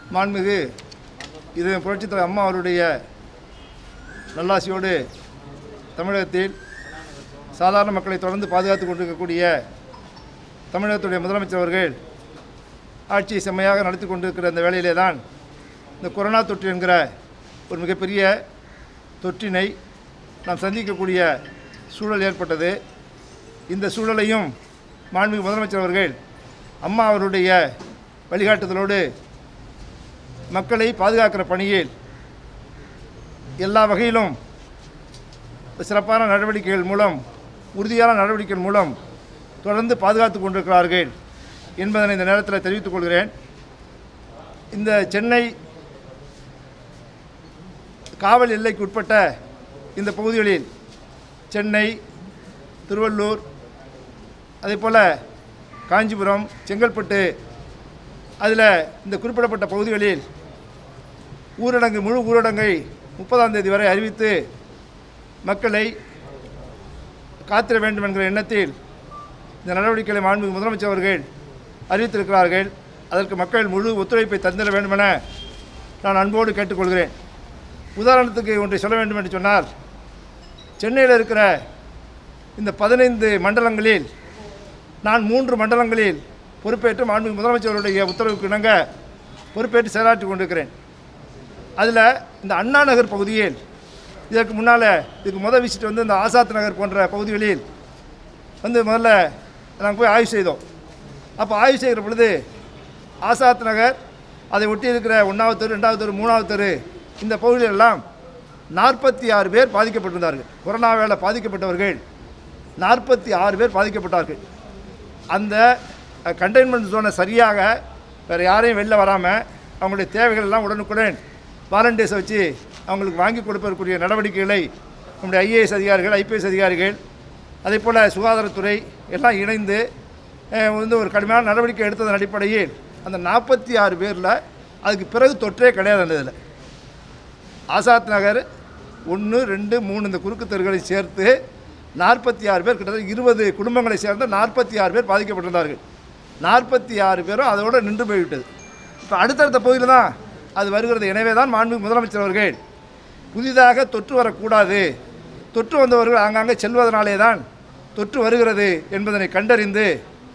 மாண்புமிகு இது புரட்சித்தலைவர் அம்மா அவருடைய நல்லாசியோடு தமிழகத்தில் சாதாரண மக்களை தொடர்ந்து பாதுகாத்து கொண்டிருக்கக்கூடிய தமிழகத்துடைய முதலமைச்சர் அவர்கள் ஆட்சியை செம்மையாக நடத்தி கொண்டிருக்கிற இந்த வேளையிலே தான் இந்த கொரோனா தொற்று என்கிற ஒரு மிகப்பெரிய தொற்றினை நாம் சந்திக்கக்கூடிய சூழல் ஏற்பட்டது இந்த சூழலையும் மாண்புமிகு முதலமைச்சர் அவர்கள் அம்மா அவருடைய வழிகாட்டுதலோடு மக்களை பாதுகாக்கிற பணியில் எல்லா வகையிலும் சிறப்பான நடவடிக்கைகள் மூலம் உறுதியான நடவடிக்கைகள் மூலம் தொடர்ந்து பாதுகாத்து கொண்டிருக்கிறார்கள் என்பதனை இந்த நேரத்தில் தெரிவித்துக் கொள்கிறேன் இந்த சென்னை காவல் எல்லைக்கு உட்பட்ட இந்த பகுதிகளில் சென்னை திருவள்ளூர் அதே போல் காஞ்சிபுரம் செங்கல்பட்டு அதில் இந்த குறிப்பிடப்பட்ட பகுதிகளில் ஊரடங்கு முழு ஊரடங்கை முப்பதாம் தேதி வரை அறிவித்து மக்களை காத்திட வேண்டும் என்கிற எண்ணத்தில் இந்த நடவடிக்கைகளை மாண்புமிகு முதலமைச்சர் அவர்கள் அறிவித்திருக்கிறார்கள் அதற்கு மக்கள் முழு ஒத்துழைப்பை தந்திட வேண்டுமென நான் அன்போடு கேட்டுக்கொள்கிறேன் உதாரணத்துக்கு ஒன்றை சொல்ல வேண்டும் என்று சொன்னால் சென்னையில் இருக்கிற இந்த பதினைந்து மண்டலங்களில் நான் மூன்று மண்டலங்களில் பொறுப்பேற்று மாண்புமிகு முதலமைச்சருடைய உத்தரவுக்கு இணங்க பொறுப்பேற்று செயலாற்றி கொண்டிருக்கிறேன் அதில் இந்த அண்ணா நகர் பகுதியில் இதற்கு முன்னால் இதுக்கு முதல் விசிட் வந்து இந்த ஆசாத் நகர் போன்ற பகுதிகளில் வந்து முதல்ல நாங்கள் போய் ஆய்வு செய்தோம் அப்போ ஆய்வு செய்கிற பொழுது ஆசாத் நகர் அதை ஒட்டி இருக்கிற ஒன்றாவது தெரு ரெண்டாவது தெரு மூணாவது தெரு இந்த பகுதிகளெல்லாம் நாற்பத்தி ஆறு பேர் பாதிக்கப்பட்டிருந்தார்கள் கொரோனாவால் பாதிக்கப்பட்டவர்கள் நாற்பத்தி ஆறு பேர் பாதிக்கப்பட்டார்கள் அந்த கண்டெய்ன்மெண்ட் ஜோனை சரியாக வேறு யாரையும் வெளில வராமல் அவங்களுடைய தேவைகள் எல்லாம் உடனுக்குடன் வாலண்டியர்ஸை வச்சு அவங்களுக்கு வாங்கி கொடுப்பதற்குரிய நடவடிக்கைகளை நம்முடைய ஐஏஎஸ் அதிகாரிகள் ஐபிஎஸ் அதிகாரிகள் அதே போல் சுகாதாரத்துறை எல்லாம் இணைந்து அஹ், வந்து ஒரு கடுமையான நடவடிக்கை எடுத்ததன் அடிப்படையில் அந்த நாற்பத்தி ஆறு பேரில் அதுக்கு பிறகு தொற்றே கிடையாது அந்த இதில் ஆசாத் நகர் ஒன்று ரெண்டு மூணு இந்த குறுக்கு தெருகளை சேர்த்து நாற்பத்தி ஆறு பேர் கிட்டத்தட்ட இருபது குடும்பங்களை சேர்ந்த நாற்பத்தி ஆறு பேர் பாதிக்கப்பட்டிருந்தார்கள் நாற்பத்தி ஆறு பேரும் அதோடு நின்று போய்விட்டது இப்போ அடுத்தடுத்த பகுதியில் தான் அது வருகிறது எனவே தான் மாண்பு முதலமைச்சர் அவர்கள் புதிதாக தொற்று வரக்கூடாது தொற்று வந்தவர்கள் ஆங்காங்கே செல்வதனாலே தான் தொற்று வருகிறது என்பதனை கண்டறிந்து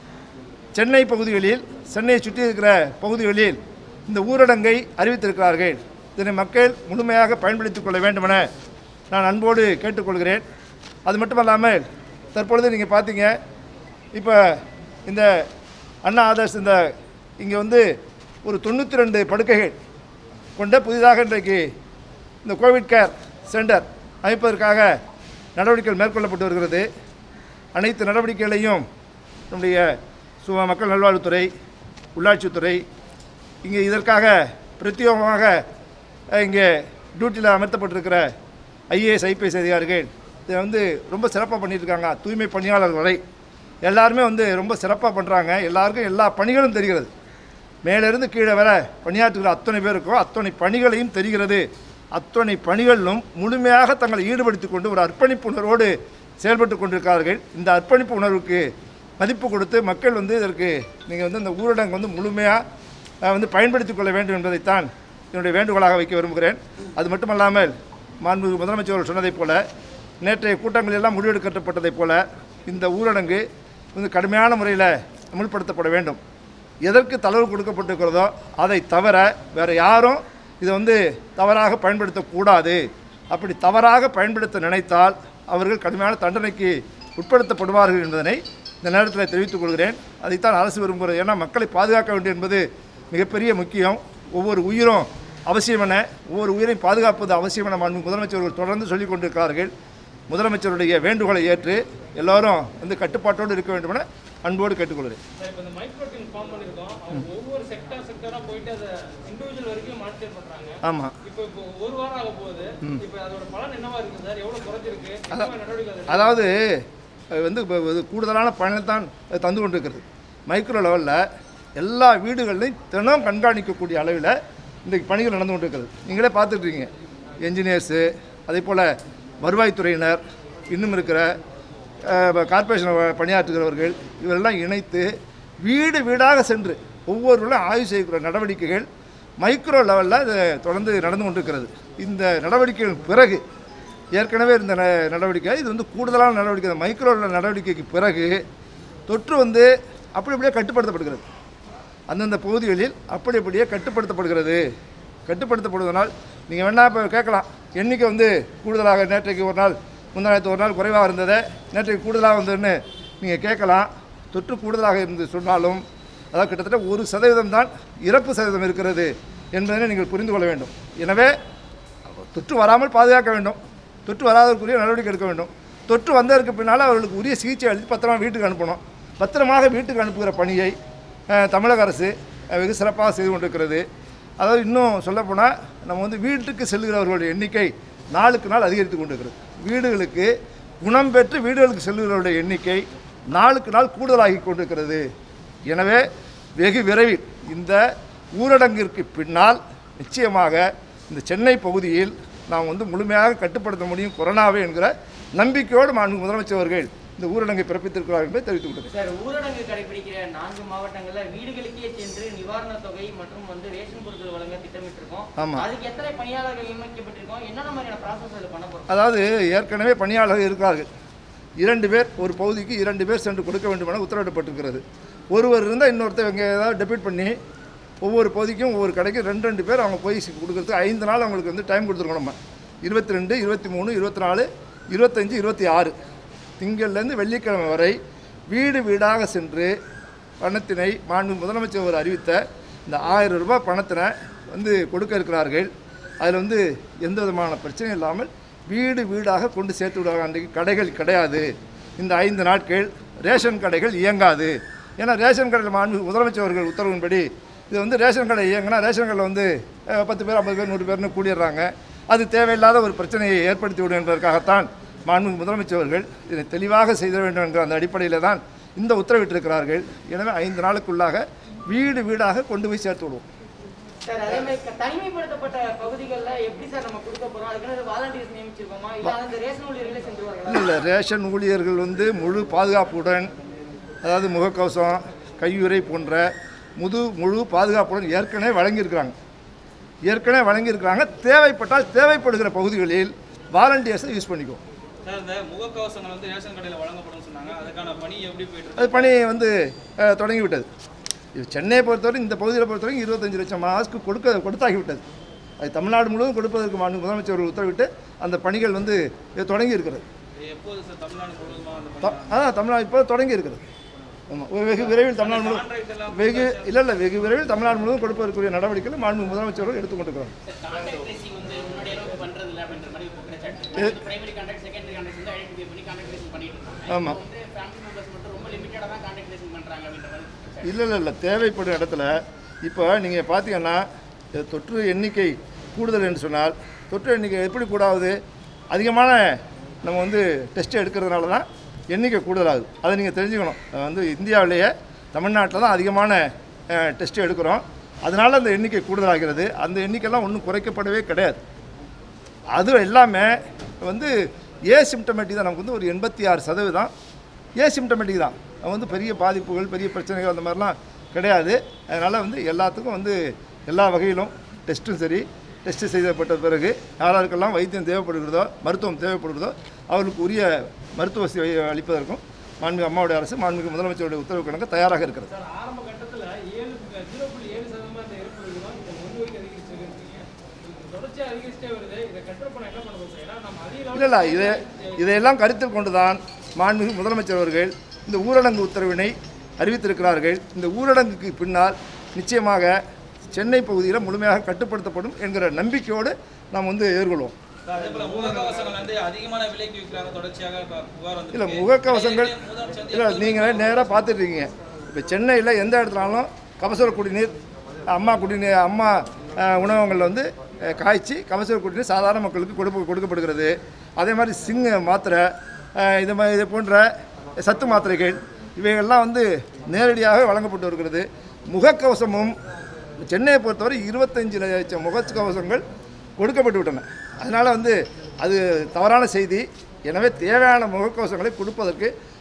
சென்னை பகுதிகளில் சென்னையை சுற்றி இருக்கிற பகுதிகளில் இந்த ஊரடங்கை அறிவித்திருக்கிறார்கள் இதனை மக்கள் முழுமையாக பயன்படுத்திக் கொள்ள வேண்டுமென நான் அன்போடு கேட்டுக்கொள்கிறேன் அது மட்டுமல்லாமல் தற்பொழுது நீங்கள் பார்த்தீங்க இப்போ இந்த அண்ணா ஆதர்ஸ் இந்த இங்கே வந்து ஒரு தொண்ணூற்றி ரெண்டு படுக்கைகள் கொண்ட புதிதாக இன்றைக்கு இந்த கோவிட் கேர் சென்டர் அமைப்பதற்காக நடவடிக்கைகள் மேற்கொள்ளப்பட்டு வருகிறது அனைத்து நடவடிக்கைகளையும் நம்முடைய சு மக்கள் நல்வாழ்வுத்துறை உள்ளாட்சித்துறை இங்கே இதற்காக பிரத்யேகமாக அஹ், இங்கே டியூட்டியில் அமர்த்தப்பட்டிருக்கிற ஐஏஎஸ் ஐபிஎஸ் அதிகாரிகள் இதை வந்து ரொம்ப சிறப்பாக பண்ணியிருக்காங்க தூய்மை பணியாளர் வரை எல்லாருமே வந்து ரொம்ப சிறப்பாக பண்ணுறாங்க எல்லாருக்கும் எல்லா பணிகளும் தெரிகிறது மேலிருந்து கீழே வர பணியாற்றுகிற அத்தனை பேருக்கும் அத்தனை பணிகளையும் தெரிகிறது அத்தனை பணிகளிலும் முழுமையாக தங்களை ஈடுபடுத்திக் கொண்டு ஒரு அர்ப்பணிப்பு உணர்வோடு செயல்பட்டு கொண்டிருக்கிறார்கள் இந்த அர்ப்பணிப்பு உணர்வுக்கு மதிப்பு கொடுத்து மக்கள் வந்து இதற்கு நீங்கள் வந்து இந்த ஊரடங்கு வந்து முழுமையாக வந்து பயன்படுத்திக் கொள்ள வேண்டும் என்பதைத்தான் என்னுடைய வேண்டுகோளாக வைக்க விரும்புகிறேன் அது மட்டுமல்லாமல் மாண்புமிகு முதலமைச்சர் அவர்கள் சொன்னதைப் போல நேற்றைய கூட்டங்களில் எல்லாம் முடிவெடுக்கப்பட்டதைப் போல இந்த ஊரடங்கு வந்து கடுமையான முறையில் அமுல்படுத்தப்பட வேண்டும் எதற்கு தளர்வு கொடுக்கப்பட்டிருக்கிறதோ அதை தவிர வேறு யாரும் இதை வந்து தவறாக பயன்படுத்தக்கூடாது அப்படி தவறாக பயன்படுத்த நினைத்தால் அவர்கள் கடுமையான தண்டனைக்கு உட்படுத்தப்படுவார்கள் என்பதனை இந்த நேரத்தில் தெரிவித்துக் கொள்கிறேன் அதைத்தான் அரசு விரும்புகிறது ஏன்னா மக்களை பாதுகாக்க வேண்டும் என்பது மிகப்பெரிய முக்கியம் ஒவ்வொரு உயிரும் அவசியம் என ஒவ்வொரு உயிரையும் பாதுகாப்பது அவசியம் என மாண்பு முதலமைச்சர்கள் தொடர்ந்து சொல்லிக் கொண்டிருக்கிறார்கள் முதலமைச்சருடைய வேண்டுகோளை ஏற்று எல்லோரும் வந்து கட்டுப்பாட்டோடு இருக்க வேண்டும் என அன்போடு கேட்டுக்கொள்கிறேன் சார், இப்ப இந்த மைக்ரோ டீம் ஃபார்ம் பண்ணிருக்கோம் அவங்க ஒவ்வொரு செக்டர் செக்டரா போயிட்டு அதை இண்டிவிஜுவல் வரைக்கும் மானிட்டர் பண்றாங்க ஆமாம் இப்போ இப்போ ஒரு வாரம் ஆக போகுது இப்போ அதோட பலன் என்னவா இருக்கு சார் எவ்வளவு குறைஞ்சிருக்கு என்ன மாதிரி நடவடிக்கை அது அதாவது அது வந்து இப்போ இது கூடுதலான பயனை தான் அது தந்து கொண்டிருக்கிறது மைக்ரோ லெவலில் எல்லா வீடுகளையும் தினம் கண்காணிக்கக்கூடிய அளவில் இன்றைக்கு பணிகள் நடந்து கொண்டிருக்கிறது நீங்களே பார்த்துட்ருக்கீங்க என்ஜினியர்ஸு அதே போல் வருவாய்த்துறையினர் இன்னும் இருக்கிற கார்ப்பரேஷன் பணியாற்றுகிறவர்கள் இவரெல்லாம் இணைத்து வீடு வீடாக சென்று ஒவ்வொருவரும் ஆய்வு செய்கிற நடவடிக்கைகள் மைக்ரோ லெவலில் இது தொடர்ந்து நடந்து கொண்டிருக்கிறது இந்த நடவடிக்கைகள் பிறகு ஏற்கனவே இருந்த ந- நடவடிக்கை இது வந்து கூடுதலான நடவடிக்கை இந்த மைக்ரோ நடவடிக்கைக்கு பிறகு தொற்று வந்து அப்படி அப்படியே கட்டுப்படுத்தப்படுகிறது அந்தந்த பகுதிகளில் அப்படி அப்படியே கட்டுப்படுத்தப்படுகிறது கட்டுப்படுத்தப்படுவதனால் நீங்கள் வேணா இப்போ கேட்கலாம் எண்ணிக்கை வந்து கூடுதலாக நேற்றைக்கு ஒரு நாள் முந்தானத்து ஒரு நாள் குறைவாக இருந்ததை நேற்றைக்கு கூடுதலாக வந்ததுன்னு நீங்கள் கேட்கலாம் தொற்று கூடுதலாக இருந்து சொன்னாலும் அதாவது கிட்டத்தட்ட ஒரு சதவீதம் தான் இறப்பு சதவீதம் இருக்கிறது என்பதனை நீங்கள் புரிந்து கொள்ள வேண்டும் எனவே தொற்று வராமல் பாதுகாக்க வேண்டும் தொற்று வராதற்குரிய நடவடிக்கை எடுக்க வேண்டும் தொற்று வந்ததற்கு பின்னால் அவர்களுக்கு உரிய சிகிச்சை அளித்து பத்திரமா வீட்டுக்கு அனுப்பணும் பத்திரமாக வீட்டுக்கு அனுப்புகிற பணியை அஹ், தமிழக அரசு அஹ், வெகு சிறப்பாக செய்து கொண்டிருக்கிறது அதாவது இன்னும் சொல்லப்போனால் நம்ம வந்து வீட்டுக்கு செல்கிறவர்களுடைய எண்ணிக்கை நாளுக்கு நாள் அதிகரித்து கொண்டிருக்கிறது வீடுகளுக்கு குணம் பெற்று வீடுகளுக்கு செல்கிறவருடைய எண்ணிக்கை நாளுக்கு நாள் கூடுதலாகி கொண்டிருக்கிறது எனவே வெகு விரைவில் இந்த ஊரடங்கிற்கு பின்னால் நிச்சயமாக இந்த சென்னை பகுதியில் நாம் வந்து முழுமையாக கட்டுப்படுத்த முடியும் கொரோனாவை என்கிற நம்பிக்கையோடு மாண்பு முதலமைச்சர் அவர்கள் இந்த ஊரடங்கை பிறப்பித்திருக்கிறார் என்பதை தெரிவித்துக் கொள்கிறேன் சார் ஊரடங்கு கடைபிடிக்கிற நான்கு மாவட்டங்கள்ல வீடுகளுக்கே சென்று நிவாரணத் தொகை மற்றும் வந்து ரேஷன் பொருட்கள் வழங்க திட்டமிட்டிருக்கோம் ஆமா. அதுக்கு எத்தனை பணியாளர்கள் நியமிக்கப்பட்டிருக்கோம் என்னென்ன மாதிரியான ப்ராசஸ் அதில் பண்ண போறோம் அதாவது ஏற்கனவே பணியாளர்கள் இருக்கிறார்கள் இரண்டு பேர் ஒரு பகுதிக்கு இரண்டு பேர் சென்று கொடுக்க வேண்டும் என உத்தரவிடப்பட்டிருக்கிறது ஒருவர் இருந்தால் இன்னொருத்தர் இங்கே ஏதாவது டெபிட் பண்ணி ஒவ்வொரு பகுதிக்கும் ஒவ்வொரு கடைக்கும் ரெண்டு ரெண்டு பேர் அவங்க போய் சி- கொடுக்கறதுக்கு ஐந்து நாள் அவங்களுக்கு வந்து டைம் கொடுத்துருக்கோம் நம்ம இருபத்தி ரெண்டு இருபத்தி மூணு இருபத்தி நாலு இருபத்தஞ்சி இருபத்தி ஆறு திங்கள்லேருந்து வெள்ளிக்கிழமை வரை வீடு வீடாக சென்று பணத்தினை மாண்பு முதலமைச்சர் அவர் அறிவித்த இந்த ஆயிரம் ரூபாய் பணத்தினை வந்து கொடுக்க இருக்கிறார்கள் அதில் வந்து எந்த விதமான பிரச்சனையும் இல்லாமல் வீடு வீடாக கொண்டு சேர்த்து விடுவாங்க அன்றைக்கு கடைகள் கிடையாது இந்த ஐந்து நாட்கள் ரேஷன் கடைகள் இயங்காது ஏன்னா ரேஷன் கடையில் மாண்பு முதலமைச்சர் அவர்கள் உத்தரவின்படி இது வந்து ரேஷன் கடை இயங்கினா ரேஷன் கடையில் வந்து அஹ், பத்து பேர் ஐம்பது பேர் நூறு பேர்னு கூடிடுறாங்க அது தேவையில்லாத ஒரு பிரச்சனையை ஏற்படுத்தி விடும் என்பதற்காகத்தான் மாண்பு முதலமைச்சர் அவர்கள் இதை தெளிவாக செய்த வேண்டும் என்ற அந்த அடிப்படையில் தான் இந்த உத்தரவிட்டிருக்கிறார்கள் எனவே ஐந்து நாளுக்குள்ளாக வீடு வீடாக கொண்டு போய் சேர்த்து விடுவோம் சார் அதே மாதிரி க- தனிமைப்படுத்தப்பட்ட பகுதிகளில் எப்படி சார் நம்ம கொடுக்க போறோம் அதுக்குன்னு வாலண்டியர்ஸ் நியமிச்சிருக்கோமா இல்லை அந்த ரேஷன் ஊழியர்களே சென்றுவார்களா இல்லை இல்லை ரேஷன் ஊழியர்கள் வந்து முழு பாதுகாப்புடன் அதாவது முகக்கவசம் கையுறை போன்ற முது முழு பாதுகாப்புடன் ஏற்கனவே வழங்கியிருக்கிறாங்க ஏற்கனவே வழங்கியிருக்கிறாங்க தேவைப்பட்டால் தேவைப்படுகிற பகுதிகளில் வாலண்டியர்ஸை யூஸ் பண்ணிக்குவோம் சார் இந்த முகக்கவசங்கள் வந்து ரேஷன் கடையில் வழங்கப்படும் சொன்னாங்க அதுக்கான பணி எப்படி போயிட்டு இருக்கு அது பணி வந்து அஹ், தொடங்கிவிட்டது இது சென்னையை பொறுத்தவரை இந்த பகுதியில் பொறுத்தவரைக்கும் இருபத்தஞ்சு லட்சம் மாஸ்க்கு கொடுக்க கொடுத்தாகிவிட்டது அது தமிழ்நாடு முழுவதும் கொடுப்பதற்கு மாண்பு முதலமைச்சர் அவர்கள் உத்தரவிட்டு அந்த பணிகள் வந்து இது தொடங்கி இருக்கிறது இது எப்போது சார் தமிழ்நாடு முழுவதுமா அந்த பணி த- அதான் தமிழ்நாடு இப்போ தொடங்கி இருக்கிறது ஆமாம் வெகு விரைவில் தமிழ்நாடு முழு கான்ட்ராக்ட் எல்லாம் வெகு இல்லை இல்லை வெகு விரைவில் தமிழ்நாடு முழுவதும் கொடுப்பதற்குரிய நடவடிக்கைகள் மாண்பு முதலமைச்சர் அவர்கள் எடுத்துக்கொண்டிருக்கிறார் கான்டாக்ட் ட்ரேசிங் வந்து முன்னாடி அளவுக்கு பண்றது இல்ல அப்படின்ற மாதிரி ஒரு குற்றச்சாட்டு பிரைமரி கான்டாக்ட் செகண்டரி கான்டாக்ட் வந்து ஐடென்டிஃபை பண்ணி கான்டாக்ட் ட்ரேசிங் பண்ணிட்டு இருக்காங்க ஆமாம் இப்போ வந்து ஃபேமிலி மெம்பர்ஸ் மட்டும் ரொம்ப லிமிட்டடாக தான் கான்டாக்ட் ட்ரேசிங் பண்றாங்க அப்படின்ற மாதிரி குற்றச்சாட்டு இல்லை இல்லை இல்லை தேவைப்படும் இடத்துல இப்போ நீங்கள் பார்த்தீங்கன்னா இது தொற்று எண்ணிக்கை கூடுதல் என்று சொன்னால் தொற்று எண்ணிக்கை எப்படி கூடாது அதிகமான நம்ம வந்து டெஸ்ட் எடுக்கிறதுனால தான் எண்ணிக்கை கூடுதலாகுது அதை நீங்கள் தெரிஞ்சுக்கணும் அது வந்து இந்தியாவிலேயே தமிழ்நாட்டில் தான் அதிகமான டெஸ்ட் எடுக்கிறோம் அதனால் அந்த எண்ணிக்கை கூடுதலாகிறது அந்த எண்ணிக்கைலாம் ஒன்றும் குறைக்கப்படவே கிடையாது அது எல்லாமே வந்து ஏ சிம்டமேட்டிக் தான் நமக்கு வந்து ஒரு எண்பத்தி ஆறு சதவீதம் ஏ சிம்டமேட்டிக் தான் அது வந்து பெரிய பாதிப்புகள் பெரிய பிரச்சனைகள் அந்த மாதிரிலாம் கிடையாது அதனால் வந்து எல்லாத்துக்கும் வந்து எல்லா வகையிலும் டெஸ்ட்டும் சரி டெஸ்ட்டு செய்யப்பட்ட பிறகு யாராருக்கெல்லாம் வைத்தியம் தேவைப்படுகிறதோ மருத்துவம் தேவைப்படுகிறதோ அவர்களுக்கு உரிய மருத்துவ வசதி அளிப்பதற்கும் மாண்புமிகு அம்மாவுடைய அரசு மாண்புமிகு முதலமைச்சருடைய உத்தரவு கணக்கு தயாராக இருக்கிறது சார் ஆரம்ப கட்டத்தில் ஏழு ஜீரோ புள்ளி ஏழு சதவீதம் இந்த இறப்பு விகிதம் இப்போ ஒன்று வரைக்கும் அதிகரிச்சிருக்கீங்க தொடர்ச்சியாக அதிகரிச்சிட்டே வருது இதை கண்ட்ரோல் பண்ண என்ன பண்ண போகிறோம் ஏன்னா நம்ம அதிக இல்லை இல்லை இது இதையெல்லாம் கருத்தில் கொண்டு தான் மாண்புமிகு முதலமைச்சர் அவர்கள் இந்த ஊரடங்கு உத்தரவினை அறிவித்திருக்கிறார்கள் இந்த ஊரடங்குக்கு பின்னால் நிச்சயமாக சென்னை பகுதியில் முழுமையாக கட்டுப்படுத்தப்படும் என்கிற நம்பிக்கையோடு நாம் வந்து எதிர்கொள்வோம் அதே போல முகக்கவசங்கள் வந்து அதிகமான விலைக்கு விற்கிறாங்க தொடர்ச்சியாக இப்ப புகார் வந்து இல்லை முகக்கவசங்கள் இல்லை நீங்கள் நேராக பார்த்துட்ருக்கீங்க இப்போ சென்னையில் எந்த இடத்துலாலும் கபசுர குடிநீர் அம்மா குடிநீர் அம்மா அஹ், உணவகங்களில் வந்து அஹ், காய்ச்சி கபசுர குடிநீர் சாதாரண மக்களுக்கு கொடுப்பு கொடுக்கப்படுகிறது அதே மாதிரி சிங்க மாத்திரை அஹ், இது மாதிரி இது போன்ற சத்து மாத்திரைகள் இவைகள்லாம் வந்து நேரடியாக வழங்கப்பட்டு வருகிறது முகக்கவசமும் சென்னையை பொறுத்தவரை இருபத்தஞ்சு லட்சம் முகக்கவசங்கள் கொடுக்கப்பட்டு விட்டன அதனால் வந்து அது தவறான செய்தி எனவே தேவையான முகக்கவசங்களை கொடுப்பதற்கு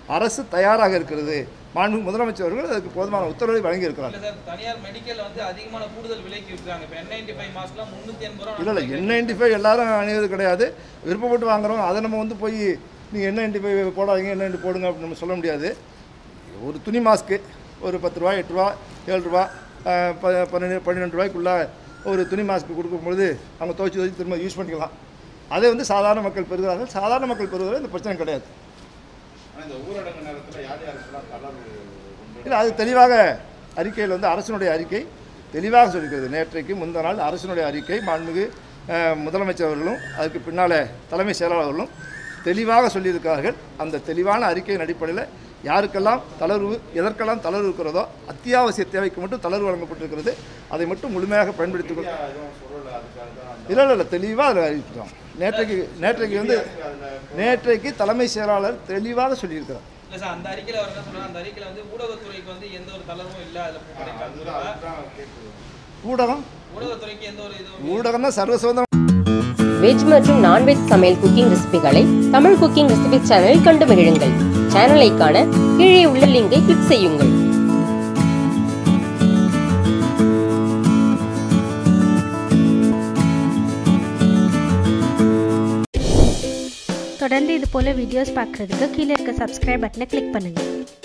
அரசு தயாராக இருக்கிறது மாண்பு முதலமைச்சர் அவர்கள் அதுக்கு போதுமான உத்தரவை வழங்கியிருக்கிறார் இல்ல சார் தனியார் மெடிக்கல்ல வந்து அதிகமான கூடுதல் விலைக்கு விற்கிறாங்க இப்போ என் நைன்டி ஃபைவ் மாஸ்க்லாம் முந்நூற்றி எண்பது ரூபா இல்லை இல்லை என் நைன்டி ஃபைவ் எல்லாரும் அணிவது கிடையாது விருப்பப்பட்டு வாங்குறோம் அதை நம்ம வந்து போய் நீங்கள் என் நைன்டி ஃபைவ் போடாதீங்க என் நைன்டி போடுங்க அப்படின்னு நம்ம சொல்ல முடியாது ஒரு துணி மாஸ்க்கு ஒரு பத்து ரூபா எட்டு ரூபா ஏழு ரூபா அஹ், ப பன்னெண்டு பன்னிரெண்டு ரூபாய்க்குள்ள ஒரு துணி மாஸ்க்கு கொடுக்கும்பொழுது அவங்க துவைச்சி துவைச்சி திரும்ப யூஸ் பண்ணிக்கலாம் அதை வந்து சாதாரண மக்கள் பெறுகிறார்கள் சாதாரண மக்கள் பெறுவதில் இந்த பிரச்சனை கிடையாது ஆனால் இந்த ஊரடங்கு நேரத்தில் யார் யாருக்கெல்லாம் தளர்வு உண்டு இல்லை அது தெளிவாக அறிக்கையில் வந்து அரசினுடைய அறிக்கை தெளிவாக சொல்லிக்கிறது நேற்றைக்கு முந்தின நாள் அரசினுடைய அறிக்கை மாண்புமிகு அஹ், முதலமைச்சர் அவர்களும் அதுக்கு பின்னால் தலைமை செயலாளர் அவர்களும் தெளிவாக சொல்லியிருக்கிறார்கள் அந்த தெளிவான அறிக்கையின் அடிப்படையில் யாருக்கெல்லாம் தளர்வு எதற்கெல்லாம் தளர்வு இருக்கிறதோ அத்தியாவசிய தேவைக்கு மட்டும் தளர்வு வழங்கப்பட்டிருக்கிறது அதை மட்டும் முழுமையாக பயன்படுத்திக் கொள் எதுவும் சொல்லலை அதுக்காக தான் அந்த இல்லை இல்லை இல்லை தெளிவாக அதில் அறிவிக்கிறோம் நேற்றைக்கு நேற்றைக்கு வந்து நேற்றைக்கு தலைமை செயலாளர் தெளிவாக சொல்லியிருக்கிறார் இல்ல சார் அந்த அறிக்கையில அவர் என்ன சொல்றாரு அந்த அறிக்கையில வந்து ஊடகத்துறைக்கு வந்து எந்த ஒரு தளர்வும் இல்ல அதுல அதுதான் கிடைக்காது அதுதான் கேட்குது ஊடகம் ஊடகத்துறைக்கு எந்த ஒரு இதுவும் ஊடகம் தான் சர்வ சுதந்திரம் வெஜ் மற்றும் நான்வெஜ் சமையல் குக்கிங் ரெசிபிகளை தமிழ் குக்கிங் ரெசிபி சேனலில் கண்டு மகிழுங்கள் சேனலை காண கீழே உள்ள லிங்கை கிளிக் செய்யுங்கள் தொடர்ந்து இது போல் வீடியோஸ் பார்க்குறதுக்கு கீழே இருக்க சப்ஸ்கிரைப் பட்டனை கிளிக் பண்ணுங்கள்